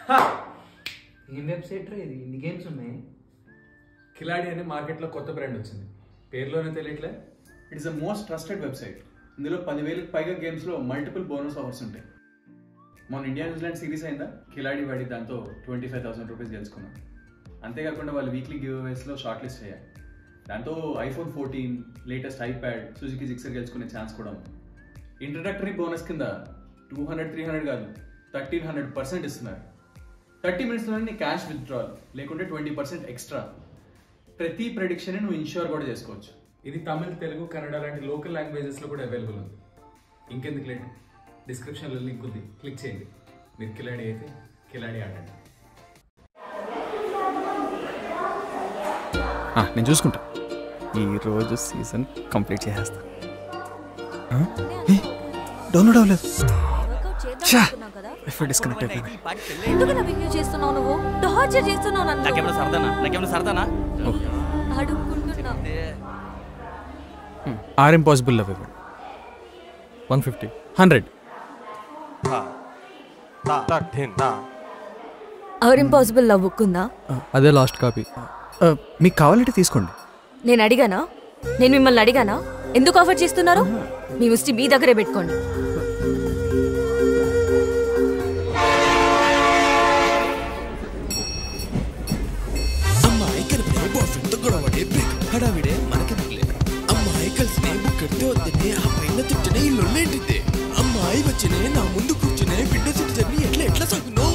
ఏం వెబ్సైట్ రా ఇది ఇన్ని గేమ్స్ ఉన్నాయి కిలాడి అనే మార్కెట్లో కొత్త బ్రాండ్ వచ్చింది పేరులోనే తెలియట్లే it is the most trusted website ఇందులో పదివేలకు పైగా గేమ్స్లో మల్టిపుల్ బోనస్ ఆఫర్స్ ఉంటాయి మన ఇండియా న్యూజిలాండ్ సిరీస్ అయిందా కిలాడి వాడి దాంతో ట్వంటీ ఫైవ్ థౌసండ్ రూపీస్ గెలుచుకున్నాం అంతేకాకుండా వాళ్ళు వీక్లీ గివ్ అవేస్లో షార్ట్ లిస్ట్ అయ్యాయి దాంతో iPhone fourteen latest iPad Suzuki Gixxer గెలుచుకునే ఛాన్స్ కూడా ఉంది ఇంట్రడక్టరీ బోనస్ కింద టూ హండ్రెడ్ త్రీ హండ్రెడ్ కాదు థర్టీన్ హండ్రెడ్ పర్సెంట్ ఇస్తున్నారు థర్టీ మినిట్స్లోనే నీ క్యాష్ విత్డ్రాల్ లేకుంటే ట్వంటీ పర్సెంట్ ఎక్స్ట్రా ప్రతి ప్రెడిక్షన్ నువ్వు ఇన్ష్యూర్ కూడా చేసుకోవచ్చు ఇది తమిళ్ తెలుగు కన్నడ లాంటి లోకల్ లాంగ్వేజెస్లో కూడా అవైలబుల్ ఉంది ఇంకెందుకు లేండి డిస్క్రిప్షన్లో లింక్ ఉంది క్లిక్ చేయండి మీరు కిలాడి అయితే కిలాడి ఆడండి ఆ, నేను చూసుకుంటా ఈ రోజు సీజన్ కంప్లీట్ చేసేస్తా ఆ? ఏ, డౌన్లోడ్ అవ్వలేదు ఛా! వైఫై డిస్కనెక్ట్ అయిపోయింది ఎందుకు నా బిహేవ్ చేస్తున్నావు నువ్వు టార్చర్ చేస్తున్నావు నన్ను నాకేమైనా సరదానా నాకేమైనా సరదానా అడుక్కుంటున్నా ఆర్ ఇంపాసిబుల్ లవ్ ఇవ్వండి one fifty hundred hour impossible love book ఉందా అదే లాస్ట్ కాపీ మీకు కావాలంటే తీసుకోండి నేను అడిగానా నేను మిమ్మల్ని అడిగానా ఎందుకు ఆఫర్ చేస్తున్నారు మీ ముష్టి మీ దగ్గరే పెట్టుకోండి అమ్మాయి కనిపిడే బాయ్ ఫ్రెండ్ తో గొడవడే బ్రేక్ హడావిడే మనకెందుకులే అమ్మాయి కలిసినే బుక్కడితే వద్దనే ఆ పైన తిట్టనే ఈ లొల్లేంటిదే అమ్మాయి వచ్చినే నా ముందు కూర్చునే విండో సీట్ జర్నీ ఎట్లా ఎట్లా సాగునో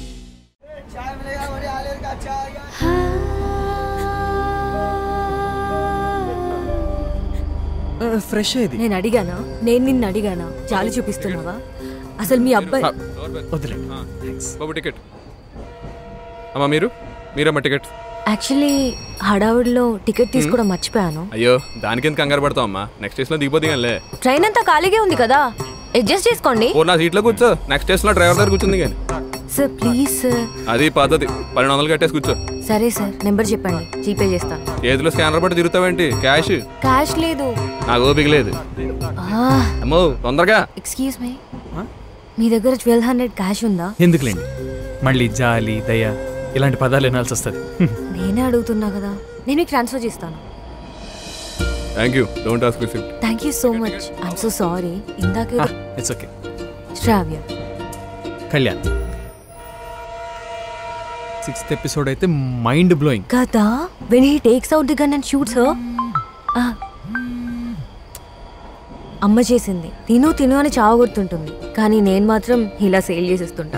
ఫ్రెష్ అయ్యేది నేను అడిగానా నేను నిన్ను అడిగానా చాలు చూపిస్తున్నావా అసలు మీ అబ్బాయి వదిలేండి బాబు టికెట్ అమ్మా మీరు మీరమ్మా టికెట్ యాక్చువల్లీ హడావుడిలో టికెట్ తీసుకోవడం మర్చిపోయాను అయ్యో దానికి ఎందుకు కంగారు పడతావు అమ్మా నెక్స్ట్ స్టేషన్లో దిగిపోతే కానీ ట్రైన్ అంతా ఖాళీగా ఉంది కదా అడ్జస్ట్ చేసుకోండి ఓ నా సీట్లో కూర్చో నెక్స్ట్ స్టేషన్లో డ్రైవర్ దగ్గర కూర్చుంది కానీ సార్ ప్లీజ్ సార్ అది పద్ధతి పన్నెండు వందలు కట్టేసి కూర్చో సరే సార్ నెంబర్ చెప్పండి జీపే చేస్తాను చేతిలో స్కానర్ పట్టి తిరుగుతావేంటి క్యాష్ క్యాష్ లేదు నాకు ఓపిక లేదు అమ్మో తొందరగా ఎక్స్క్యూజ్ మీ మీ దగ్గర ట్వెల్వ్ హండ్రెడ్ క్యాష్ ఉందా ఎందుకులేండి మళ్ళీ జాలి దయ ఇలాంటి పదాలు వినాల్సి వస్తుంది నేనే అడుగుతున్నా కదా నేను మీకు ట్రాన్స్ఫర్ చేస్తాను thank you don't ask receipt thank you so much I'm so sorry ఇందాకే it's okay Shravya Kalyan sixth episode అయితే మైండ్ బ్లోయింగ్ కదా when he takes out the gun and shoots అమ్మ చేసింది తిను తిను అని చావగొడుతుంటుంది కానీ నేను మాత్రం ఇలా సేల్ చేసేస్తుంటా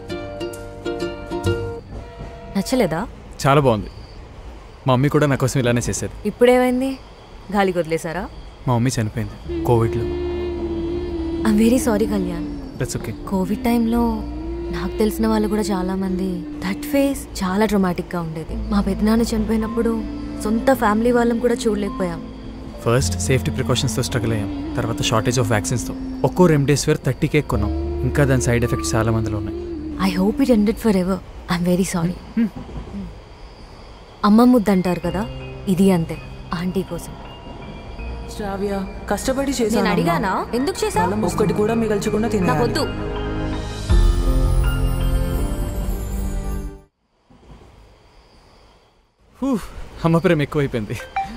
నచ్చలేదా చాలా బాగుంది మా మమ్మీ కూడా నా కోసం ఇలానే చేసేది ఇప్పుడేమైంది గాలికి వదిలేసారా మా మమ్మీ చనిపోయింది కోవిడ్లో I'm very sorry Kalyan that's okay covid టైంలో నాకు తెలిసిన వాళ్ళు కూడా చాలా మంది దట్ ఫేస్ చాలా డ్రమాటిక్గా ఉండేది మా పెద్దనాన్న చనిపోయినప్పుడు సొంత ఫ్యామిలీ వాళ్ళం కూడా చూడలేకపోయాం ఫస్ట్ సేఫ్టీ ప్రికాషన్స్తో స్ట్రగుల్ అయ్యాం తర్వాత షార్టేజ్ ఆఫ్ వ్యాక్సిన్స్తో ఒక్కో రెమ్డెసివిర్ థర్టీ కేక్ కొన్నాం ఇంకా దాని సైడ్ ఎఫెక్ట్స్ చాలా మందిలో ఉన్నాయి I hope it ended forever I'm very sorry అమ్మ ముద్దు అంటారు కదా ఇది అంతే ఆంటీ కోసం శ్రావ్య కష్టపడి నేను చేశాను అడిగానా ఎందుకు చేసా ఒక్కటి కూడా మిగల్చకుండా నాకు తిన్నా వద్దు అమ్మ ప్రేమ ఎక్కువైపోయింది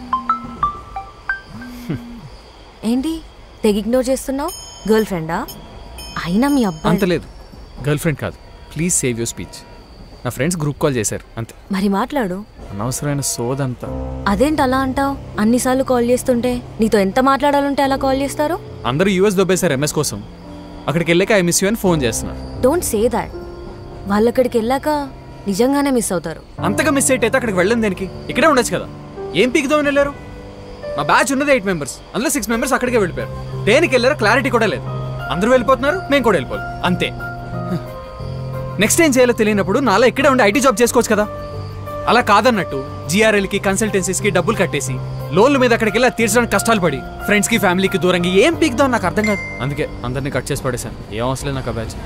ఏంటి తెగ ఇగ్నోర్ చేస్తున్నావు గర్ల్ ఫ్రెండా అయినా మీ అంత అబ్బాయి లేదు గర్ల్ ఫ్రెండ్ కాదు ప్లీజ్ సేవ్ యూర్ స్పీచ్ నా ఫ్రెండ్స్ గ్రూప్ కాల్ చేశారు అంతే మరి మాట్లాడు అనవసరమైన సోదంతా అదేంటి అలా అంటావు అన్నిసార్లు కాల్ చేస్తుంటే నీతో ఎంత మాట్లాడాలంటే అలా కాల్ చేస్తారు అందరూ యూఎస్ దొబ్బేశారు ఎంఎస్ కోసం అక్కడికి వెళ్ళాక ఐ మిస్ యూ అని ఫోన్ చేస్తున్నారు డోంట్ సే దాట్ వాళ్ళు అక్కడికి వెళ్ళాక నిజంగానే మిస్ అవుతారు అంతగా మిస్ అయితే అక్కడికి వెళ్ళింది దేనికి ఇక్కడే ఉండొచ్చు కదా ఏం పీకుదామని వెళ్ళారు మా బ్యాచ్ ఉన్నది ఎయిట్ మెంబర్స్ అందులో సిక్స్ మెంబర్స్ అక్కడికే వెళ్ళిపోయారు దేనికి వెళ్ళారో క్లారిటీ కూడా లేదు అందరూ వెళ్ళిపోతున్నారు మేము కూడా వెళ్ళిపోవాలి అంతే నెక్స్ట్ ఏం చేయాలో తెలియనప్పుడు నాలా ఇక్కడే ఉండి ఐటీ జాబ్ చేసుకోవచ్చు కదా అలా కాదన్నట్టు జిఆర్ఎల్కి కన్సల్టెన్సీస్కి డబ్బులు కట్టేసి లోన్ల మీద అక్కడికి వెళ్ళి అది తీర్చడానికి కష్టాలు పడి ఫ్రెండ్స్కి ఫ్యామిలీకి దూరంగా ఏం పీక్దాం నాకు అర్థం కాదు అందుకే అందరినీ కట్ చేసి పడేశాను ఏం అవసరం లేదు నాకు ఆ బ్యాచ్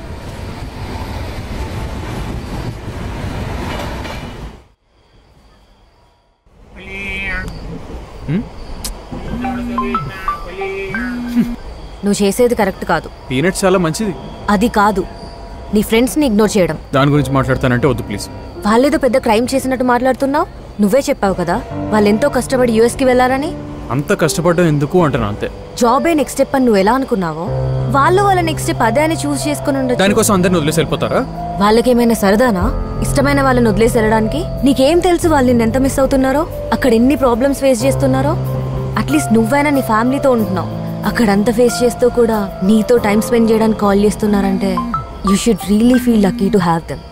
నువ్వు చేసేది కరెక్ట్ కాదు పీనట్స్ చాలా మంచిది అది కాదు నీ ఫ్రెండ్స్ని ఇగ్నోర్ చేయడం దాని గురించి మాట్లాడతానంటే వద్దు ప్లీజ్ వాళ్ళేదో పెద్ద క్రైమ్ చేసినట్టు మాట్లాడుతున్నావు నువ్వే చెప్పావు కదా వాళ్ళు ఎంతో కష్టపడి యూఎస్కి వెళ్ళారని అంత కష్టపడడం ఎందుకు అంటున్నా అంతే జాబే నెక్స్ట్ స్టెప్ అని నువ్వు ఎలా అనుకున్నావో వాళ్ళు వాళ్ళ నెక్స్ట్ స్టెప్ అదే అని చూస్ చేసుకుని ఉండొచ్చు దానికోసం అందరిని వదిలేసి వెళ్ళిపోతారా వాళ్ళకేమైనా సరదానా ఇష్టమైన వాళ్ళని వదిలేసి వెళ్ళడానికి నీకేం తెలుసు వాళ్ళు నిన్ను ఎంత మిస్ అవుతున్నారో అక్కడ ఎన్ని ప్రాబ్లమ్స్ ఫేస్ చేస్తున్నారో అట్లీస్ట్ నువ్వైనా నీ ఫ్యామిలీతో ఉంటున్నావు అక్కడ అంత ఫేస్ చేస్తూ కూడా నీతో టైం స్పెండ్ చేయడానికి కాల్ చేస్తున్నారంటే you should really feel lucky to have them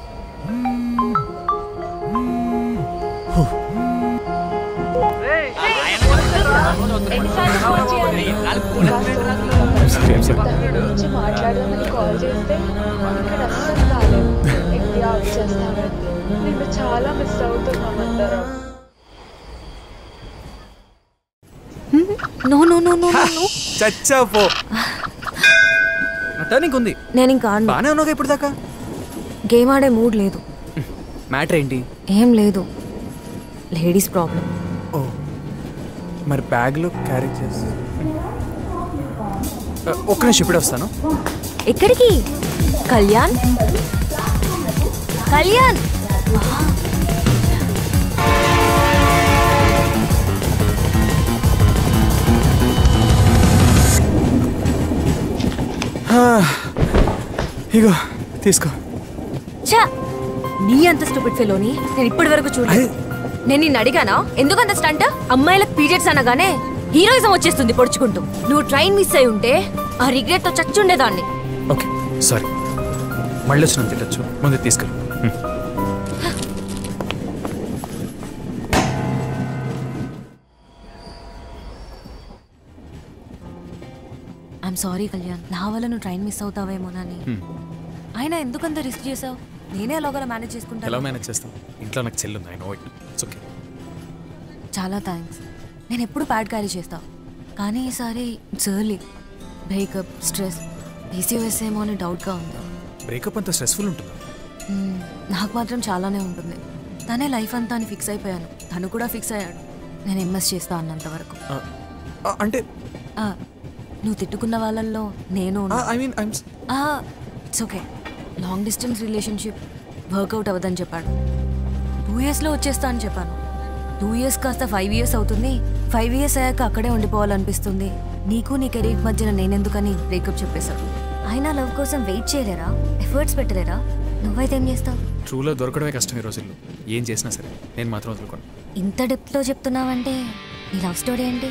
గురించి మాట్లాడదామని కాల్ చేస్తే ఇక్కడ అస్సలు కాలేదు ఇండియా వచ్చేస్తానంటే నిన్ను చాలా మిస్ అవుతున్నాం అందరం no no no no no చచ్చా పో టర్నింగ్ ఉంది నేను ఇంకా ఆడను బాగానే ఉన్నావు ఇప్పుడు దాకా గేమ్ ఆడే మూడ్ లేదు మ్యాటర్ ఏంటి ఏం లేదు లేడీస్ ప్రాబ్లం ఓ మరి బ్యాగ్లో క్యారీ చేసి ఒక్క నిమిషం ఇప్పుడే వస్తాను ఎక్కడికి కళ్యాణ్ కళ్యాణ్ ఇగో తీసుకో ఛా నీ అంత స్టూపిడ్ ఫెలోని నేను ఇప్పటి వరకు చూడలేదు నేను నిన్ను అడిగానా ఎందుకంత స్టంట్ అమ్మాయిలకు పీరియడ్స్ అనగానే హీరోయిజం వచ్చేస్తుంది పొడుచుకుంటూ నువ్వు ట్రైన్ మిస్ అయి ఉంటే ఆ రిగ్రెట్ తో చచ్చుండేదాన్ని ఓకే సారీ మళ్ళీ వచ్చిన తిట్టచ్చు ముందు తీసుకెళ్ళి ఐఎమ్ సారీ కళ్యాణ్ నా వల్ల నువ్వు ట్రైన్ మిస్ అవుతావేమోనని అయినా ఎందుకంత రిస్క్ చేసావు నేనే ఎలాగోలా మేనేజ్ ఎలా చేసుకుంటాను మేనేజ్ చేస్తాం ఇంట్లో నాకు చెల్లుంది I know it it's okay చాలా థ్యాంక్స్ నేను ఎప్పుడు ప్యాడ్ క్యారీ చేస్తా కానీ ఈసారి it's early breakup stress PCOS ఏమో అని డౌట్గా ఉంది బ్రేకప్ అంత స్ట్రెస్ఫుల్ ఉంటుందా మ్మ్, నాకు మాత్రం చాలానే ఉంటుంది తనే లైఫ్ అంతా అని ఫిక్స్ అయిపోయాను తను కూడా ఫిక్స్ అయ్యాడు నేను ఎంఎస్ చేస్తా అన్నంత వరకు ఆ, ఆ, అంటే ఆ, నువ్వు తిట్టుకున్న వాళ్ళల్లో నేను I mean I'm it's okay long distance relationship work out అవ్వదని చెప్పాడు టూ ఇయర్స్లో వచ్చేస్తా అని చెప్పాను టూ ఇయర్స్ కాస్త ఫైవ్ ఇయర్స్ అవుతుంది ఫైవ్ ఇయర్స్ అయ్యాక అక్కడే ఉండిపోవాలనిపిస్తుంది నీకు నీ కెరీర్ మధ్యన నేనెందుకని బ్రేకప్ చెప్పేశాడు అయినా లవ్ కోసం వెయిట్ చేయలేరా ఎఫర్ట్స్ పెట్టలేరా నువ్వైతే ఏం చేస్తావు ట్రూలో దొరకడమే కష్టం ఈ రోజుల్లో ఏం చేసినా సరే నేను మాత్రం వదులుకోను ఇంత డెప్త్లో చెప్తున్నావంటే నీ లవ్ స్టోరీ ఏంటి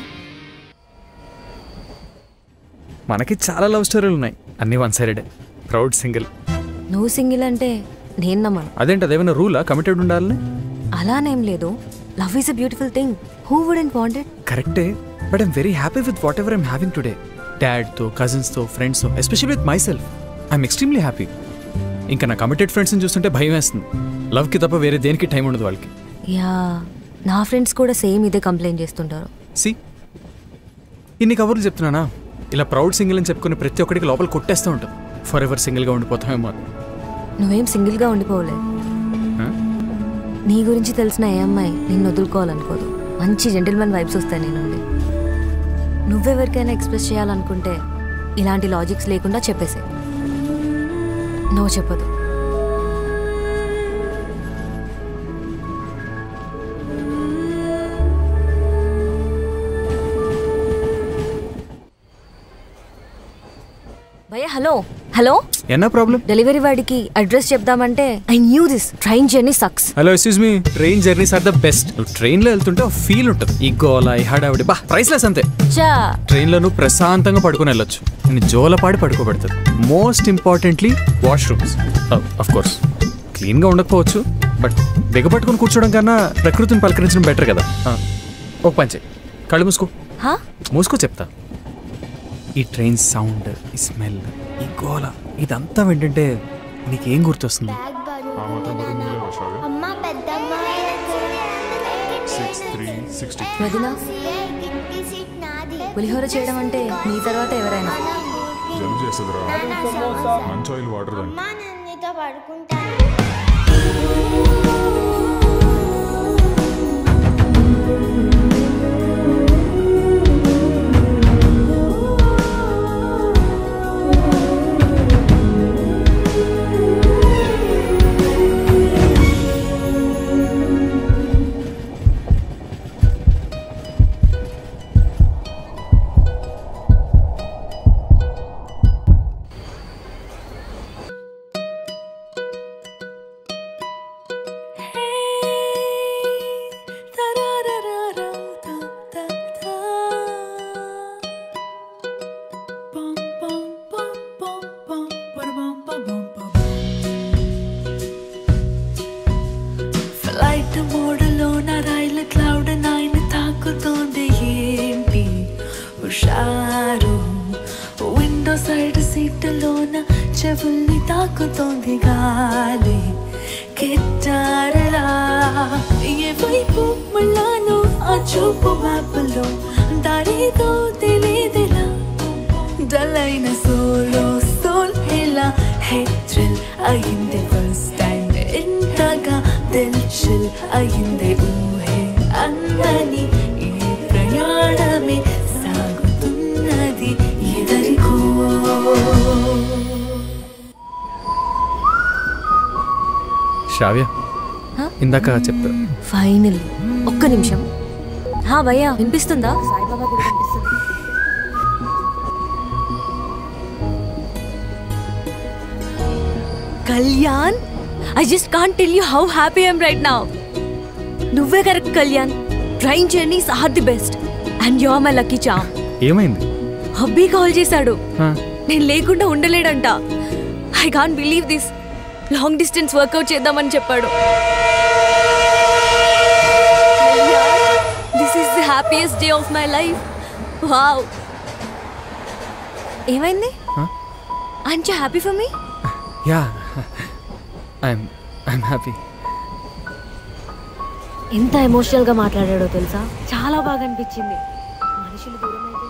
మనకి చాలా లవ్ స్టోరీలు ఉన్నాయి అన్నీ వన్ సైడెడ్ ప్రౌడ్ సింగిల్ నువ్వు సింగిల్ అంటే నేను నమ్మను అదేంటి అదేమైనా రూలా కమిటెడ్ ఉండాలని అలానేం లేదు love is a beautiful thing who wouldn't want it కరెక్టే but I'm very happy with whatever I'm having today డాడ్తో కజిన్స్తో ఫ్రెండ్స్తో especially with myself I'm extremely happy ఇంకా నా కమిటెడ్ ఫ్రెండ్స్ని చూస్తుంటే భయం వేస్తుంది లవ్కి తప్ప వేరే దేనికి టైం ఉండదు వాళ్ళకి యా నా ఫ్రెండ్స్ కూడా సేమ్ ఇదే కంప్లైంట్ చేస్తుంటారు సి ఇన్ని కబుర్లు చెప్తున్నానా ఇలా ప్రౌడ్ సింగిల్ అని చెప్పుకుని ప్రతి ఒక్కడికి లోపల కొట్టేస్తూ ఉంటాం ఫర్ ఎవర్ సింగిల్గా ఉండిపోతామేమో అని. నువ్వేం సింగిల్గా ఉండిపోవలేదు Huh? నీ గురించి తెలిసిన ఏ అమ్మాయి నిన్ను వదులుకోవాలనుకోదు మంచి జెంటిల్మెన్ వైబ్స్ వస్తాయి నీ నుండి నువ్వెవరికైనా ఎక్స్ప్రెస్ చేయాలనుకుంటే ఇలాంటి లాజిక్స్ లేకుండా చెప్పేసే నో చెప్పదు భయ్య హలో హలో ఎన్నా ప్రాబ్లం డెలివరీ వాడికి అడ్రస్ చెప్దామంటే I knew this train journey sucks hello excuse me train journeys are the best నువ్వు ట్రైన్లో వెళ్తుంటే ఒక ఫీల్ ఉంటుంది ఈ గోల ఈ హడావిడి బా ప్రైస్లెస్ అంతే చా ట్రైన్లో నువ్వు ప్రశాంతంగా పడుకొని వెళ్ళొచ్చు నేను జోలపాడి పడుకోబెడుతుంది most importantly washrooms of course క్లీన్గా ఉండకపోవచ్చు బట్ దిగబట్టుకొని కూర్చోవడం కన్నా ప్రకృతిని పలకరించడం బెటర్ కదా Uh, ఒక పంచే కళ్ళు మూసుకో హా మూసుకో చెప్తా ఈ ట్రైన్ సౌండ్ ఈ స్మెల్ ఈ గోల ఇదంతా వింటుంటే నీకేం గుర్తొస్తుంది అమ్మ పెద్దమ్మ వదినా పులిహోర చేయడం అంటే నీ తర్వాత ఎవరైనా జలుబు చేస్తుందిరా మంచి ఆయిల్ వాటర్ అమ్మ నేను నీతో పడుకుంటాను చెవుల్ని తాకుతోంది గాలి గిటారలా ఏ వైపు మళ్ళాను ఆ చూపు మ్యాప్లో దారితో తెలియదిలా డల్ అయిన సోలో సోల్ ఎలా హే థ్రిల్ అయింది ఫస్ట్ టైం ఎంతగా దిల్ చిల్ అయింది ఊహే అందని ఈ ప్రయాణమే సాగుతున్నది ఎదరికో శ్రావ్య ఇందాక చెప్తా ఫైనల్ ఒక్క నిమిషం హా భయ్యా వినిపిస్తుందా సాయిబాబా గుడి కనిపిస్తుంది Kalyan I just can't tell you how happy I'm right now నువ్వే correct Kalyan train journeys are the best and you are my lucky charm ఏమైంది హబ్బీ కాల్ చేశాడు హా, నేను లేకుండా ఉండలేడంట I can't believe this long distance work out చేద్దామని చెప్పాడు this is the happiest day of my life wow ఏమైంది Huh? అంచా happy for me yeah I'm I'm happy ఎంత ఎమోషనల్గా మాట్లాడాడో తెలుసా చాలా బాగా అనిపించింది మనుషులు దూరం అయితే